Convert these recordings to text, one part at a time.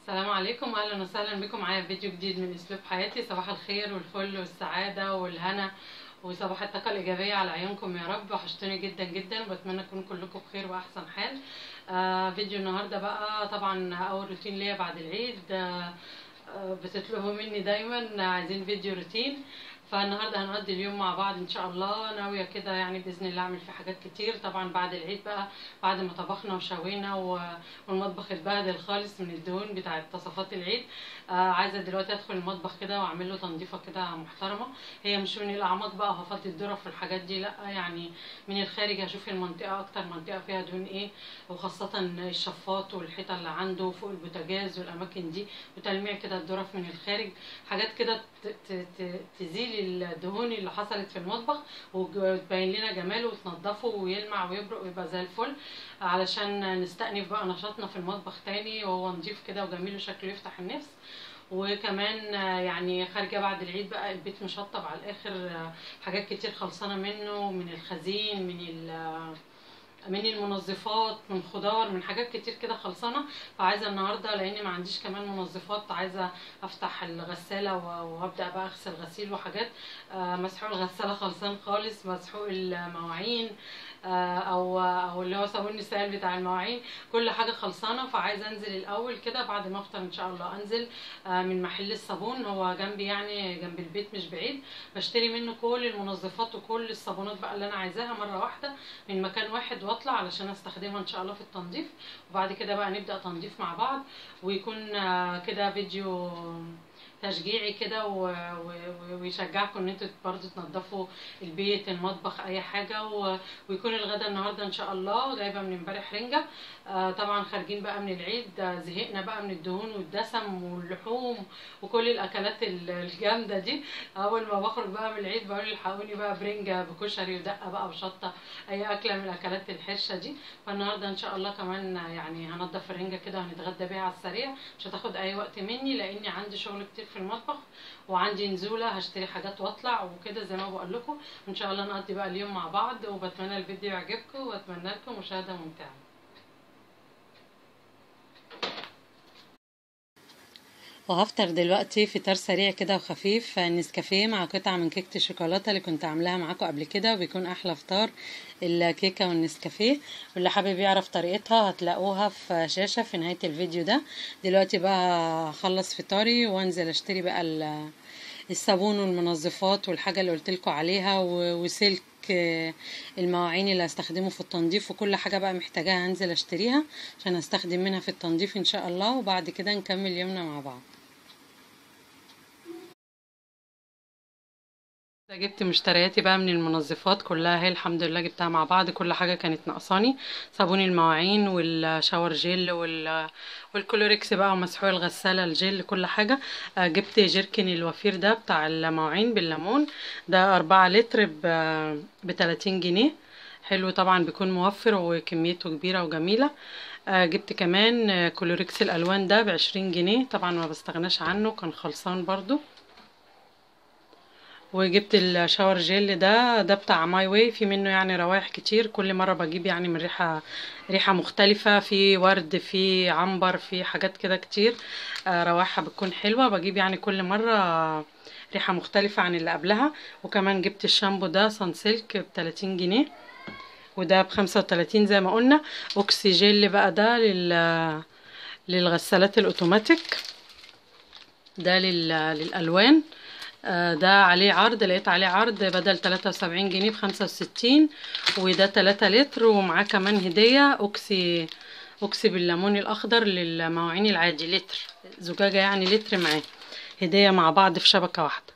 السلام عليكم واهلا وسهلا بكم معايا في فيديو جديد من اسلوب حياتي صباح الخير والفل والسعاده والهنا وصباح الطاقه الايجابيه على عيونكم يا رب وحشتوني جدا جدا وبتمنى تكونوا كلكم بخير واحسن حال آه فيديو النهارده بقى طبعا اول روتين ليا بعد العيد آه آه بتطلبوا مني دايما عايزين فيديو روتين فالنهارده هنقضي اليوم مع بعض ان شاء الله ناويه كده يعني باذن الله اعمل فيه حاجات كتير طبعا بعد العيد بقى بعد ما طبخنا وشوينا والمطبخ اتبهدل خالص من الدهون بتاعه تصفات العيد آه عايزه دلوقتي ادخل المطبخ كده واعمل له تنظيفه كده محترمه هي مش من الاعماق بقى هفضي الظرف والحاجات دي لا يعني من الخارج هشوف المنطقه اكتر منطقه فيها دهون ايه وخاصه الشفاط والحيطه اللي عنده فوق البوتاجاز والاماكن دي وتلميع كده الظرف من الخارج حاجات كده تزيل الدهون اللي حصلت في المطبخ وتبين لنا جماله وتنضفه ويلمع ويبرق ويبقى زي الفل علشان نستأنف بقى نشاطنا في المطبخ تاني وهو نضيف كده وجميل وشكله يفتح النفس وكمان يعني خارجه بعد العيد بقى البيت مشطب على الاخر حاجات كتير خلصانه منه من الخزين من من المنظفات من خضار من حاجات كتير كده خلصانه فعايزه النهارده لاني ما عنديش كمان منظفات عايزه افتح الغساله وابدا بقى اغسل غسيل وحاجات مسحوق الغساله خلصان خالص مسحوق المواعين او او اللي هو صابون السائل بتاع المواعين كل حاجه خلصانه فعايزه انزل الاول كده بعد ما افطر ان شاء الله انزل من محل الصابون هو جنبي يعني جنب البيت مش بعيد بشتري منه كل المنظفات وكل الصابونات بقى اللي انا عايزاها مره واحده من مكان واحد واطلع علشان استخدمها ان شاء الله في التنظيف وبعد كده بقى نبدا تنظيف مع بعض ويكون كده فيديو تشجيعي كده ويشجعكم ان انتوا برضو تنظفوا البيت المطبخ اي حاجه ويكون الغدا النهارده ان شاء الله جايبه من امبارح رنجه آه طبعا خارجين بقى من العيد زهقنا بقى من الدهون والدسم واللحوم وكل الاكلات الجامده دي اول ما بخرج بقى من العيد بقول الحقوني بقى برنجه بكشري ودقه بقى وشطه اي اكله من الاكلات الحرشه دي فالنهارده ان شاء الله كمان يعني هنضف الرنجه كده وهنتغدى بيها على السريع مش هتاخد اي وقت مني لاني عندي شغل كتير في المطبخ وعندي نزوله هشتري حاجات واطلع وكده زي ما بقول لكم ان شاء الله نقضي بقى اليوم مع بعض وبتمنى الفيديو يعجبكم واتمنى لكم مشاهده ممتعه وهفطر دلوقتي فطار سريع كده وخفيف نسكافيه مع قطعه من كيكه الشوكولاته اللي كنت عاملاها معاكم قبل كده وبيكون احلى فطار الكيكه والنسكافيه واللي حابب يعرف طريقتها هتلاقوها في شاشه في نهايه الفيديو ده دلوقتي بقى هخلص فطاري وانزل اشتري بقى الصابون والمنظفات والحاجه اللي قلت لكم عليها وسلك المواعين اللي هستخدمه في التنظيف وكل حاجه بقى محتاجاها هنزل اشتريها عشان استخدم منها في التنظيف ان شاء الله وبعد كده نكمل يومنا مع بعض جبت مشترياتي بقى من المنظفات كلها هي الحمد لله جبتها مع بعض كل حاجه كانت ناقصاني صابون المواعين والشاور جيل وال والكلوريكس بقى ومسحوق الغساله الجيل كل حاجه جبت جيركن الوفير ده بتاع المواعين بالليمون ده أربعة لتر ب 30 جنيه حلو طبعا بيكون موفر وكميته كبيره وجميله جبت كمان كلوريكس الالوان ده بعشرين جنيه طبعا ما بستغناش عنه كان خلصان برضو وجبت الشاور جيل ده ده بتاع ماي واي في منه يعني روايح كتير كل مره بجيب يعني من ريحه ريحه مختلفه في ورد في عنبر في حاجات كده كتير روايحها بتكون حلوه بجيب يعني كل مره ريحه مختلفه عن اللي قبلها وكمان جبت الشامبو ده سانسيلك ب 30 جنيه وده بخمسة وتلاتين زي ما قلنا اوكسجيل بقى ده لل للغسالات الاوتوماتيك ده لل... للالوان ده عليه عرض لقيت عليه عرض بدل تلاتة وسبعين جنيه بخمسة وستين وده تلاتة لتر ومعاه كمان هدية اوكسي اوكسي بالليمون الاخضر للمواعين العادي لتر زجاجة يعني لتر معاه هدية مع بعض في شبكة واحدة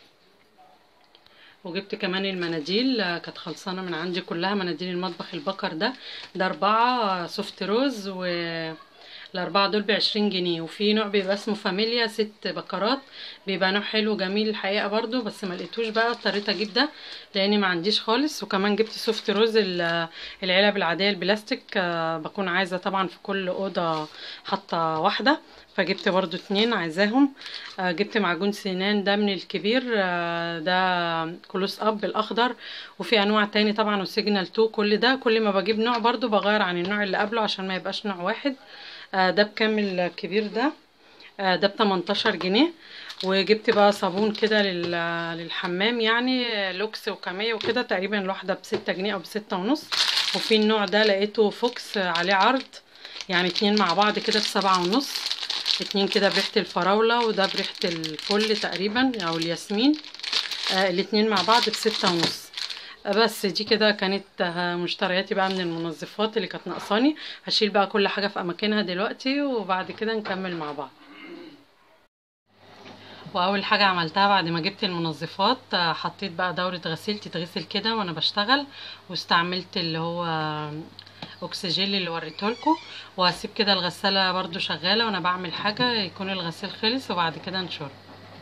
وجبت كمان المناديل كانت خلصانة من عندي كلها مناديل المطبخ البكر ده ده اربعة سوفت روز و الأربعة دول بعشرين جنيه وفي نوع بيبقى اسمه فاميليا ست بكرات بيبقى نوع حلو جميل الحقيقة برضو بس ما لقيتوش بقى اضطريت اجيب ده لاني ما عنديش خالص وكمان جبت سوفت روز العلب العادية البلاستيك بكون عايزة طبعا في كل اوضة حاطة واحدة فجبت برضو اتنين عايزاهم جبت معجون سنان ده من الكبير ده كلوس اب الاخضر وفي انواع تاني طبعا وسيجنال تو كل ده كل ما بجيب نوع برضو بغير عن النوع اللي قبله عشان ما يبقاش نوع واحد ده بكام الكبير ده آه، ده ب 18 جنيه وجبت بقى صابون كده لل- للحمام يعني آه، لوكس وكاميه وكده تقريبا الواحده بستة جنيه او بستة ونص وفي النوع ده لقيته فوكس آه، عليه عرض يعني اتنين مع بعض كده بسبعة ونص اتنين كده بريحة الفراولة وده بريحة الفل تقريبا او الياسمين آه الاتنين مع بعض بستة ونص آه، بس دي كده كانت آه، مشترياتي بقى من المنظفات اللي كانت ناقصاني هشيل بقى كل حاجة في اماكنها دلوقتي وبعد كده نكمل مع بعض واول حاجه عملتها بعد ما جبت المنظفات آه، حطيت بقى دوره غسيل تتغسل كده وانا بشتغل واستعملت اللي هو اكسجين اللي وريتهولكوا وهسيب كده الغساله برضو شغاله وانا بعمل حاجه يكون الغسيل خلص وبعد كده نشر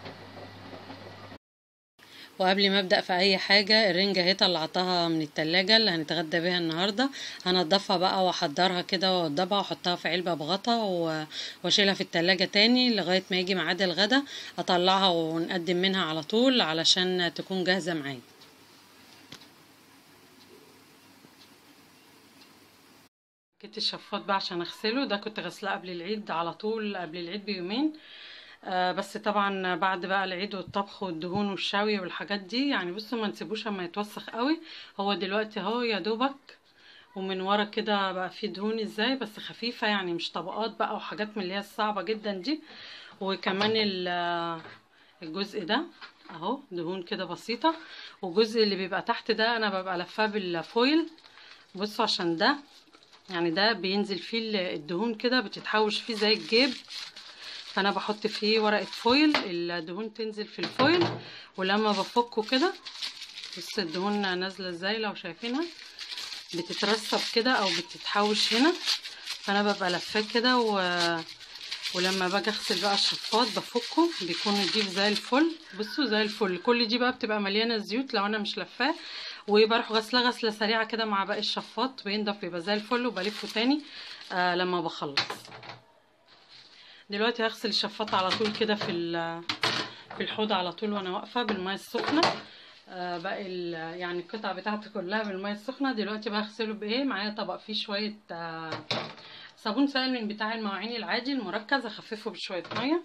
وقبل ما ابدا في اي حاجه الرنجه اهي طلعتها من التلاجة اللي هنتغدى بيها النهارده هنضفها بقى واحضرها كده واوضبها واحطها في علبه بغطا و- واشيلها في التلاجة تاني لغايه ما يجي ميعاد الغدا اطلعها ونقدم منها على طول علشان تكون جاهزه معايا جبت الشفاط بقى عشان اغسله ده كنت غسلاه قبل العيد على طول قبل العيد بيومين آه بس طبعا بعد بقى العيد والطبخ والدهون والشوي والحاجات دي يعني بصوا ما نسيبوش اما يتوسخ قوي هو دلوقتي اهو يا دوبك ومن ورا كده بقى فيه دهون ازاي بس خفيفة يعني مش طبقات بقى وحاجات من اللي هي الصعبة جدا دي وكمان ال- الجزء ده اهو دهون كده بسيطة والجزء اللي بيبقى تحت ده انا ببقى لفاه بالفويل بصوا عشان ده يعني ده بينزل فيه ال- الدهون كده بتتحوش فيه زي الجيب فانا بحط فيه ورقة فويل الدهون تنزل في الفويل ولما بفكه كده بص الدهون نازلة ازاي لو شايفينها بتترسب كده او بتتحوش هنا فانا ببقى لفاه كده و... ولما باجي اغسل بقى الشفاط بفكه بيكون نضيف زي الفل بصوا زي الفل كل دي بقى بتبقى مليانه زيوت لو انا مش لفاه وبروح غسله غسله سريعه كده مع باقي الشفاط بينضف بيبقى زي الفل وبلفه تاني آه لما بخلص دلوقتي هغسل الشفاط على طول كده في ال- في الحوض على طول وانا واقفه بالميه السخنه آه باقي ال- يعني القطع بتاعتي كلها بالميه السخنه دلوقتي بقى اغسله بايه معايا طبق فيه شويه آه صابون سائل من بتاع المواعين العادي المركز اخففه بشويه ميه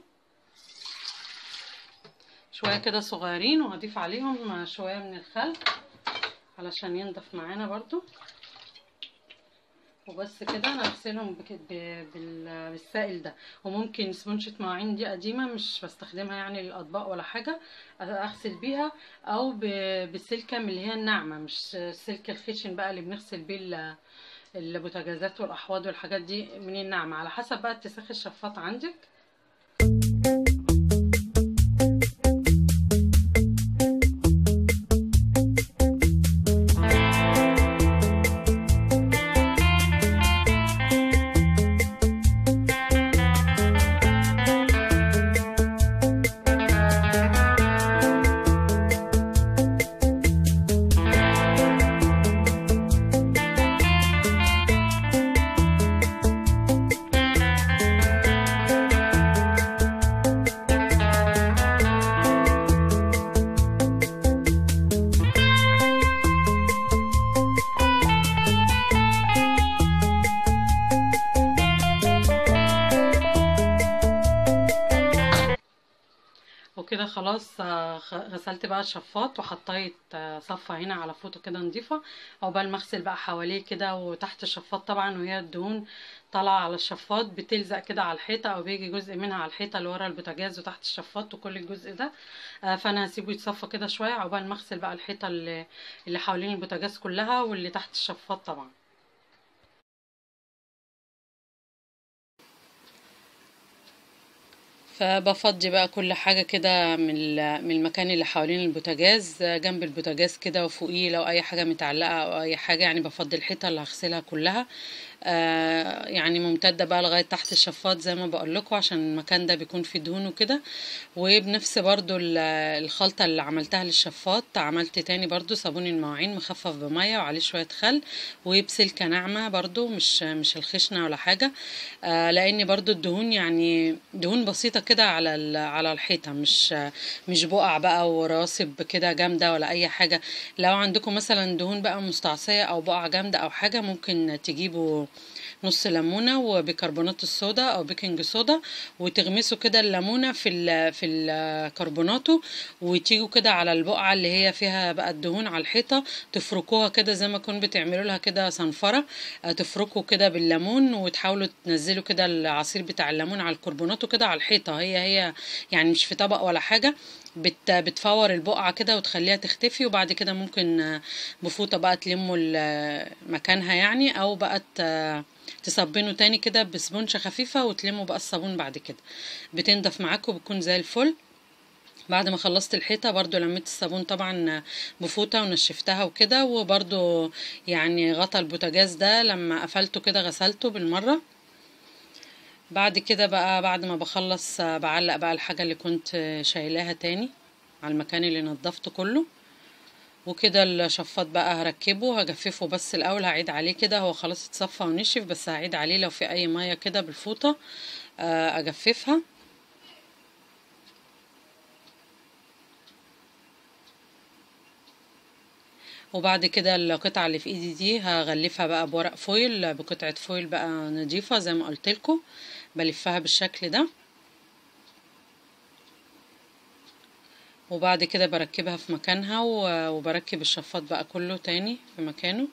شويه كده صغيرين وهضيف عليهم شويه من الخل علشان ينضف معانا برضو وبس كده انا هغسلهم بك- ب- بال- بالسائل ده وممكن سبونشة مواعين دي قديمة مش بستخدمها يعني للأطباق ولا حاجة أغسل بيها أو ب- بالسلكة من اللي هي الناعمة مش السلك الخشن بقى اللي بنغسل بيه ال- البوتاجازات والأحواض والحاجات دي من الناعمة على حسب بقى اتساخ الشفاط عندك وكده خلاص آه، خ- غسلت بقى الشفاط وحطيت آه، صفة هنا على فوطة كده نضيفة عقبال ما اغسل بقى حواليه كده وتحت الشفاط طبعا وهي الدهون طالعة على الشفاط بتلزق كده على الحيطة او بيجي جزء منها على الحيطة اللي ورا البوتاجاز وتحت الشفاط وكل الجزء ده آه، فانا هسيبه يتصفى كده شوية عقبال ما اغسل بقى الحيطة اللي اللي حوالين البوتاجاز كلها واللي تحت الشفاط طبعا فبفضي بقى كل حاجة كده من ال- من المكان اللي حوالين البوتاجاز جنب البوتاجاز كده وفوقيه لو أي حاجة متعلقة أو أي حاجة يعني بفضي الحيطة اللي هغسلها كلها آه يعني ممتدة بقى لغاية تحت الشفاط زي ما بقول لكم عشان المكان ده بيكون فيه دهون وكده وبنفس برضو ال- الخلطة اللي عملتها للشفاط عملت تاني برضو صابون المواعين مخفف بمية وعليه شوية خل وبسلكة ناعمة برضو مش مش الخشنة ولا حاجة آه لأن برضو الدهون يعني دهون بسيطة كده على ال- على الحيطة مش مش بقع بقى وراسب كده جامدة ولا أي حاجة لو عندكم مثلا دهون بقى مستعصية أو بقع جامدة أو حاجة ممكن تجيبوا نص ليمونه وبيكربونات الصودا او بيكنج صودا وتغمسوا كده الليمونه في ال في الكربوناتو وتيجوا كده على البقعه اللي هي فيها بقى الدهون على الحيطه تفركوها كده زي ما كنتوا بتعملوا لها كده صنفره آه، تفركوا كده بالليمون وتحاولوا تنزلوا كده العصير بتاع الليمون على الكربوناتو كده على الحيطه هي هي يعني مش في طبق ولا حاجه بت بتفور البقعة كده وتخليها تختفي وبعد كده ممكن آه، بفوطة بقى تلموا ال- مكانها يعني او بقى ت- تصبنوا تاني كده بسبونشة خفيفة وتلموا بقى الصابون بعد كده بتنضف معاكم بتكون زي الفل بعد ما خلصت الحيطة برضو لميت الصابون طبعا بفوطة ونشفتها وكده وبرضو يعني غطا البوتاجاز ده لما قفلته كده غسلته بالمرة بعد كده بقى بعد ما بخلص آه، بعلق بقى الحاجة اللي كنت آه، شايلاها تاني على المكان اللي نضفته كله وكده الشفاط بقى هركبه هجففه بس الاول هعيد عليه كده هو خلاص اتصفى ونشف بس هعيد عليه لو في اي ميه كده بالفوطه آه، اجففها وبعد كده القطعه اللي في ايدي دي هغلفها بقى بورق فويل بقطعه فويل بقى نضيفه زي ما قلت لكم بلفها بالشكل ده وبعد كده بركبها في مكانها و- وبركب الشفاط بقى كله تاني في مكانه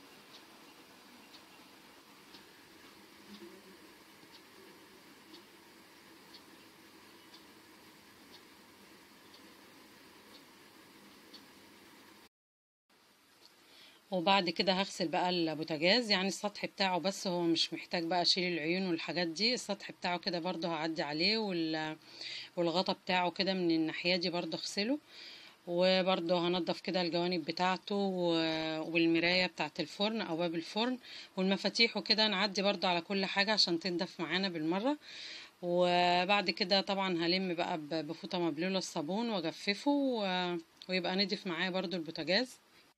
وبعد كده هغسل بقى البوتاجاز يعني السطح بتاعه بس هو مش محتاج بقى اشيل العيون والحاجات دي السطح بتاعه كده برضه هعدي عليه وال... والغطا بتاعه كده من الناحية دي برضه اغسله وبرضه هنضف كده الجوانب بتاعته و- والمراية بتاعة الفرن او باب الفرن والمفاتيح وكده نعدي برضه على كل حاجة عشان تنضف معانا بالمرة وبعد كده طبعا هلم بقى ب- بفوطة مبلولة الصابون واجففه و- ويبقى نضف معايا برضه البوتاجاز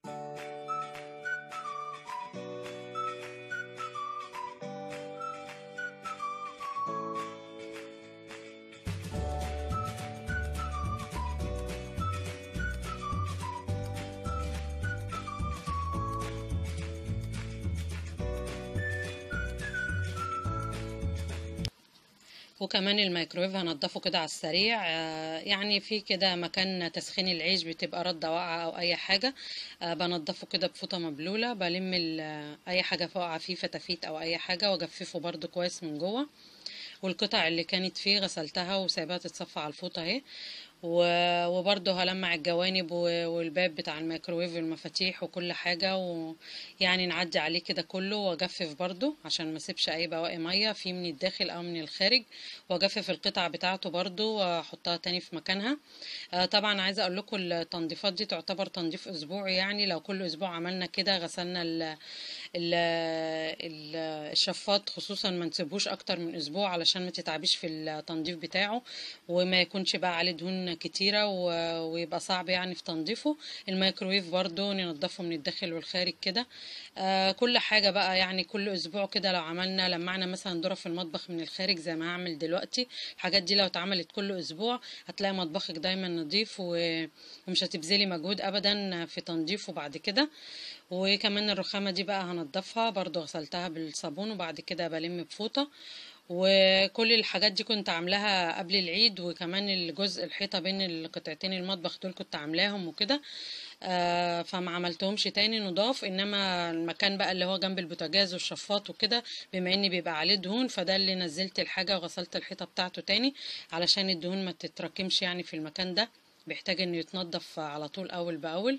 وكمان الميكرويف هنضفه كده على السريع آه، يعني في كده مكان تسخين العيش بتبقى ردة واقعة او اي حاجة آه، بنضفه كده بفوطة مبلولة بلم ال- اي حاجة واقعة فيه فتافيت او اي حاجة واجففه برضو كويس من جوه والقطع اللي كانت فيه غسلتها وسايباها تتصفى على الفوطة اهي و- وبرضه هلمع الجوانب و- والباب بتاع الميكروويف والمفاتيح وكل حاجة ويعني نعدي عليه كده كله واجفف برضه عشان ما اسيبش اي بواقي مية فيه من الداخل او من الخارج واجفف القطع بتاعته برضه واحطها تاني في مكانها آه، طبعا عايزة اقول لكم التنظيفات دي تعتبر تنظيف اسبوعي يعني لو كل اسبوع عملنا كده غسلنا ال ال ال الشفاط خصوصا ما نسيبوش اكتر من اسبوع علشان ما تتعبيش في التنظيف بتاعه وما يكونش بقى عليه دهون كتيرة و- ويبقى صعب يعني في تنظيفه الميكرويف برضو ننضفه من الداخل والخارج كده آه كل حاجة بقى يعني كل اسبوع كده لو عملنا لمعنا مثلا ذرة في المطبخ من الخارج زي ما هعمل دلوقتي الحاجات دي لو اتعملت كل اسبوع هتلاقي مطبخك دايما نظيف و- ومش هتبذلي مجهود ابدا في تنظيفه بعد كده وكمان الرخامة دي بقى هنضفها برضو غسلتها بالصابون وبعد كده بلم بفوطة وكل الحاجات دي كنت عاملاها قبل العيد وكمان الجزء الحيطة بين القطعتين المطبخ دول كنت عاملاهم وكده آه فما عملتهمش تاني نضاف انما المكان بقى اللي هو جنب البوتاجاز والشفاط وكده بما ان بيبقى عليه دهون فده اللي نزلت الحاجة وغسلت الحيطة بتاعته تاني علشان الدهون ما تتراكمش يعني في المكان ده بيحتاج انه يتنضف على طول اول باول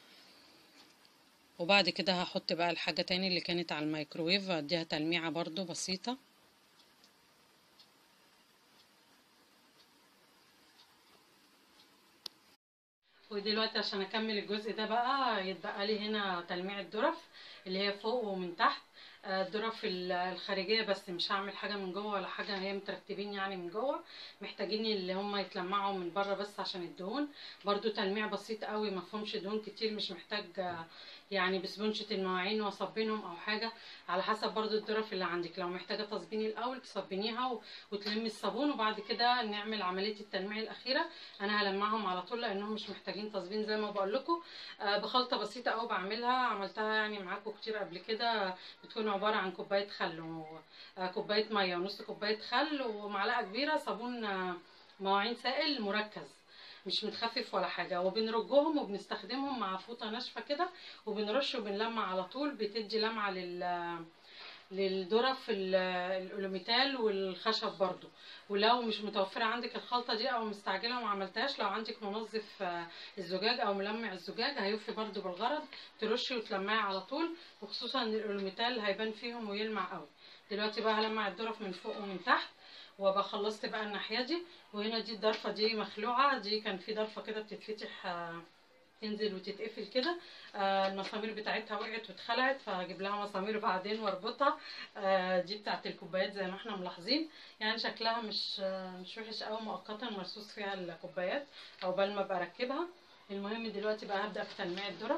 وبعد كده هحط بقى الحاجة تاني اللي كانت على الميكروويف اديها تلميعة برضو بسيطة ودلوقتي عشان اكمل الجزء ده بقى يتبقى لي هنا تلميع الظرف اللي هي فوق ومن تحت آه، الظرف ال- الخارجيه بس مش هعمل حاجه من جوه ولا حاجه هي مترتبين يعني من جوه محتاجين اللي هم يتلمعوا من بره بس عشان الدهون برضو تلميع بسيط قوي ما فيهمش دهون كتير مش محتاج آه، يعني بسبونشة المواعين واصبنهم او حاجه على حسب برضو الظرف اللي عندك لو محتاجه تصبين الاول تصبنيها و- وتلمي الصابون وبعد كده نعمل عمليه التلميع الاخيره انا هلمعهم على طول لانهم مش محتاجين تصبين زي ما بقول لكم آه، بخلطه بسيطه قوي بعملها عملتها يعني معاكم كتير قبل كده بتكون عباره عن كوبايه خل و- آه، كوبايه ميه ونص كوبايه خل ومعلقه كبيره صابون آه، مواعين سائل مركز مش متخفف ولا حاجه وبنرجهم وبنستخدمهم مع فوطه ناشفه كده وبنرش وبنلمع على طول بتدي لمعه لل للذره في ال- الالوميتال والخشب برضو ولو مش متوفره عندك الخلطه دي او مستعجله وما عملتهاش لو عندك منظف آه، الزجاج او ملمع الزجاج هيوفي برضو بالغرض ترشي وتلمعي على طول وخصوصا ان الالوميتال هيبان فيهم ويلمع قوي دلوقتي بقى هلمع الذرة من فوق ومن تحت وابقى خلصت بقى الناحيه دي وهنا دي الضرفه دي مخلوعه دي كان في ضرفه كده بتتفتح آه، تنزل وتتقفل كده آه، المسامير بتاعتها وقعت واتخلعت فهجيب لها مسامير بعدين واربطها آه، دي بتاعت الكوبايات زي ما احنا ملاحظين يعني شكلها مش آه، مش وحش قوي مؤقتا مرصوص فيها الكوبايات او بال ما ابقى اركبها المهم دلوقتي بقى هبدا في تلميع الذره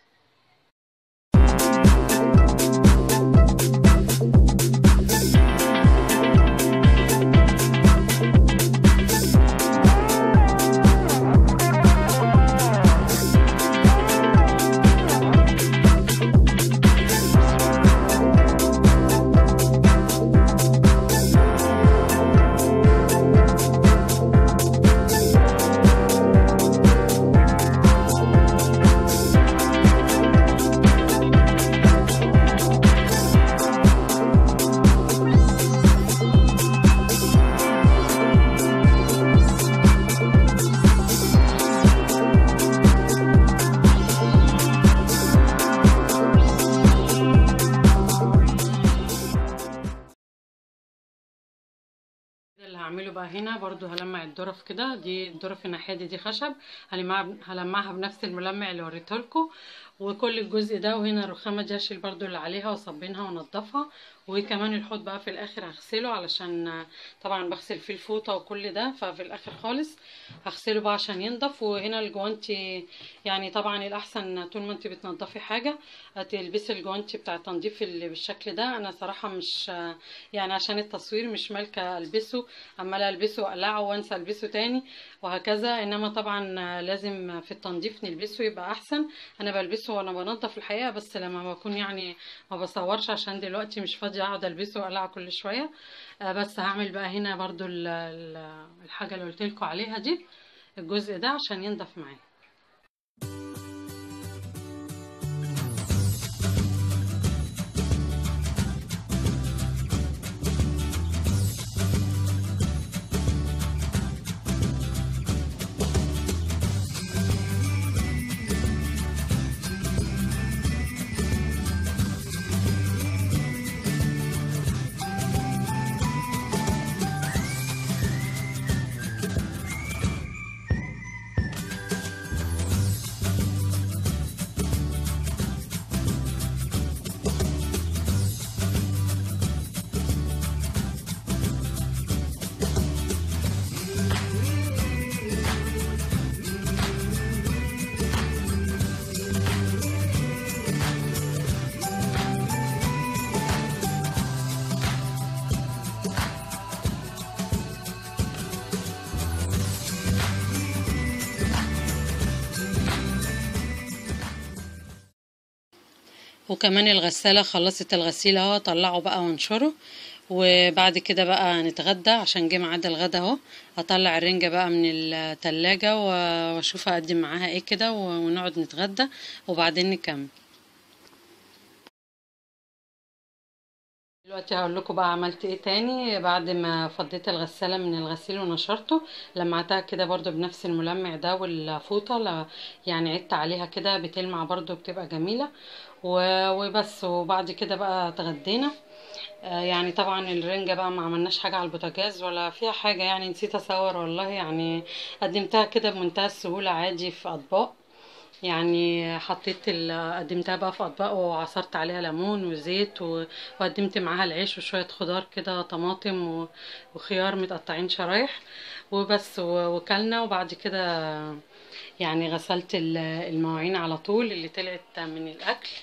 ده اللي هعمله بقى هنا برضو هلمع الظرف كده دي الظرف الناحيه دي دي خشب هلمعها هلمعها بنفس الملمع اللي وريته لكم وكل الجزء ده وهنا الرخامه دي هشيل برضو اللي عليها واصبنها وانضفها وكمان الحوض بقى في الاخر هغسله علشان طبعا بغسل فيه الفوطه وكل ده ففي الاخر خالص هغسله بقى عشان ينضف وهنا الجوانتي يعني طبعا الاحسن طول ما انت بتنضفي حاجه تلبسي الجوانتي بتاع التنظيف اللي بالشكل ده انا صراحه مش يعني عشان التصوير مش مالكه البسه عماله البسه واقلعه وانسى البسه تاني وهكذا انما طبعا لازم في التنظيف نلبسه يبقى احسن انا بلبسه وانا بنضف الحقيقه بس لما بكون يعني ما بصورش عشان دلوقتي مش فاضيه اقعد البسه واقلعه كل شويه آه، بس هعمل بقى هنا برضو ال- ال- الحاجه اللي قلت لكم عليها دي الجزء ده عشان ينضف معايا وكمان الغسالة خلصت الغسيل اهو اطلعه بقى وانشره وبعد كده بقى نتغدى عشان جه ميعاد الغدا اهو اطلع الرنجة بقى من التلاجة و- واشوف اقدم معاها ايه كده و- ونقعد نتغدى وبعدين نكمل دلوقتي هقول لكم بقى عملت ايه تاني بعد ما فضيت الغسالة من الغسيل ونشرته لمعتها كده برضو بنفس الملمع ده والفوطة ل- يعني عدت عليها كده بتلمع برضو بتبقى جميلة و- وبس وبعد كده بقى اتغدينا آه، يعني طبعا الرنجة بقى ما عملناش حاجة على البوتاجاز ولا فيها حاجة يعني نسيت اصور والله يعني قدمتها كده بمنتهى السهولة عادي في اطباق يعني حطيت ال- قدمتها بقى في اطباق وعصرت عليها ليمون وزيت و- وقدمت معاها العيش وشويه خضار كده طماطم و- وخيار متقطعين شرايح وبس و- وكلنا وبعد كده يعني غسلت ال- المواعين على طول اللي طلعت من الاكل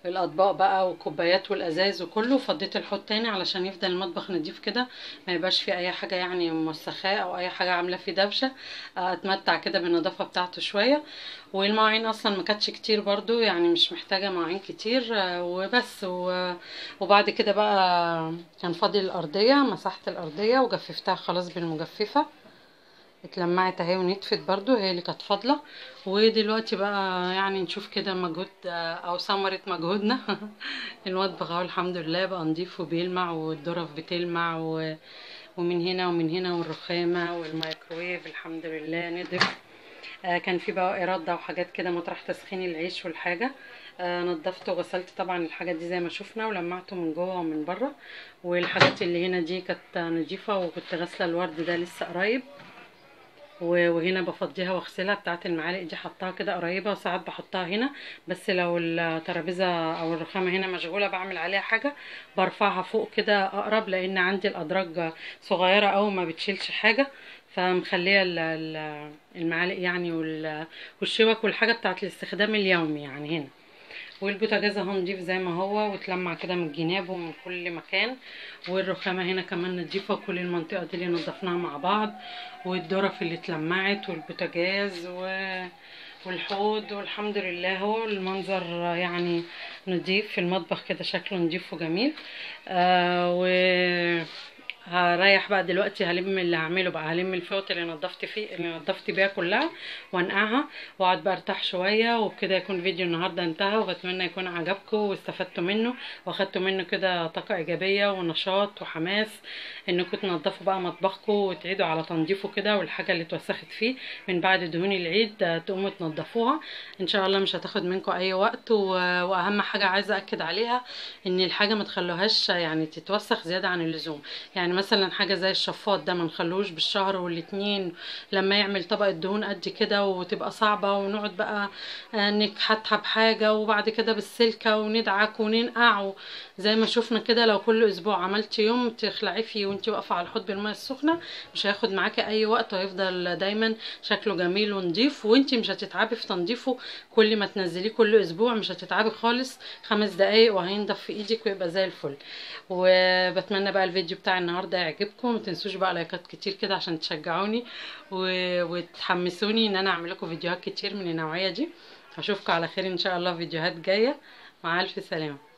الاطباق بقى والكوبايات والازاز وكله فضيت الحوض تاني علشان يفضل المطبخ نضيف كده ما يبقاش فيه اي حاجه يعني موسخاه او اي حاجه عامله فيه دوشه آه، اتمتع كده بالنظافه بتاعته شويه والمواعين اصلا ما كانتش كتير برضو يعني مش محتاجه مواعين كتير آه، وبس و- وبعد كده بقى كان فاضل الارضيه مسحت الارضيه وجففتها خلاص بالمجففه اتلمعت اهي ونتفت برضو هي اللي كانت فاضله ودلوقتي بقى يعني نشوف كده مجهود آه، او ثمرة مجهودنا المطبخ اهو الحمد لله بقى نضيف وبيلمع والظرف بتلمع و... ومن هنا ومن هنا والرخامة والميكروويف الحمد لله نضف آه، كان في بقى إرادة وحاجات كده مطرح تسخين العيش والحاجة آه، نضفت وغسلت طبعا الحاجات دي زي ما شفنا ولمعته من جوه ومن بره والحاجات اللي هنا دي كانت نضيفة وكنت غاسلة الورد ده لسه قريب و- وهنا بفضيها واغسلها بتاعه المعالق دي حطها كده قريبه وساعات بحطها هنا بس لو الترابيزه او الرخامه هنا مشغوله بعمل عليها حاجه برفعها فوق كده اقرب لان عندي الادراج صغيره او ما بتشيلش حاجه فمخليه ال- ال- المعالق يعني وال- والشوك والحاجه بتاعه الاستخدام اليومي يعني هنا والبوتاجاز اهو نضيف زي ما هو وتلمع كده من الجناب ومن كل مكان والرخامة هنا كمان نضيفة كل المنطقة دي اللي نضفناها مع بعض والظرف اللي اتلمعت والبوتاجاز و... والحوض والحمد لله هو المنظر يعني نضيف في المطبخ كده شكله نضيف وجميل آه و هريح بقى دلوقتي هلم اللي هعمله بقى هلم الفوط اللي نضفت فيه اللي نضفت بيها كلها وانقعها واقعد بقى ارتاح شويه وبكده يكون فيديو النهارده انتهى وبتمنى يكون عجبكم واستفدتوا منه واخدتوا منه كده طاقه ايجابيه ونشاط وحماس انكم تنضفوا بقى مطبخكم وتعيدوا على تنظيفه كده والحاجه اللي اتوسخت فيه من بعد دهون العيد آه، تقوموا تنضفوها ان شاء الله مش هتاخد منكم اي وقت و- واهم حاجه عايزه اكد عليها ان الحاجه ما تخلوهاش يعني تتوسخ زياده عن اللزوم يعني مثلا حاجه زي الشفاط ده ما نخلوش بالشهر والاتنين لما يعمل طبقه دهون قد كده وتبقى صعبه ونقعد بقى آه، نكحتها بحاجه وبعد كده بالسلكه وندعك وننقع زي ما شفنا كده لو كل اسبوع عملت يوم تخلعي فيه وانت واقفه على الحوض بالميه السخنه مش هياخد معاكي اي وقت وهيفضل دايما شكله جميل ونضيف وانت مش هتتعبي في تنظيفه كل ما تنزليه كل اسبوع مش هتتعبي خالص خمس دقايق وهينضف في ايدك ويبقى زي الفل وبتمنى بقى الفيديو بتاع النهارده يعجبكم متنسوش بقى لايكات كتير كده عشان تشجعوني و... وتحمسوني ان انا اعمل لكم فيديوهات كتير من النوعيه دي اشوفكم على خير ان شاء الله في فيديوهات جايه مع الف سلامه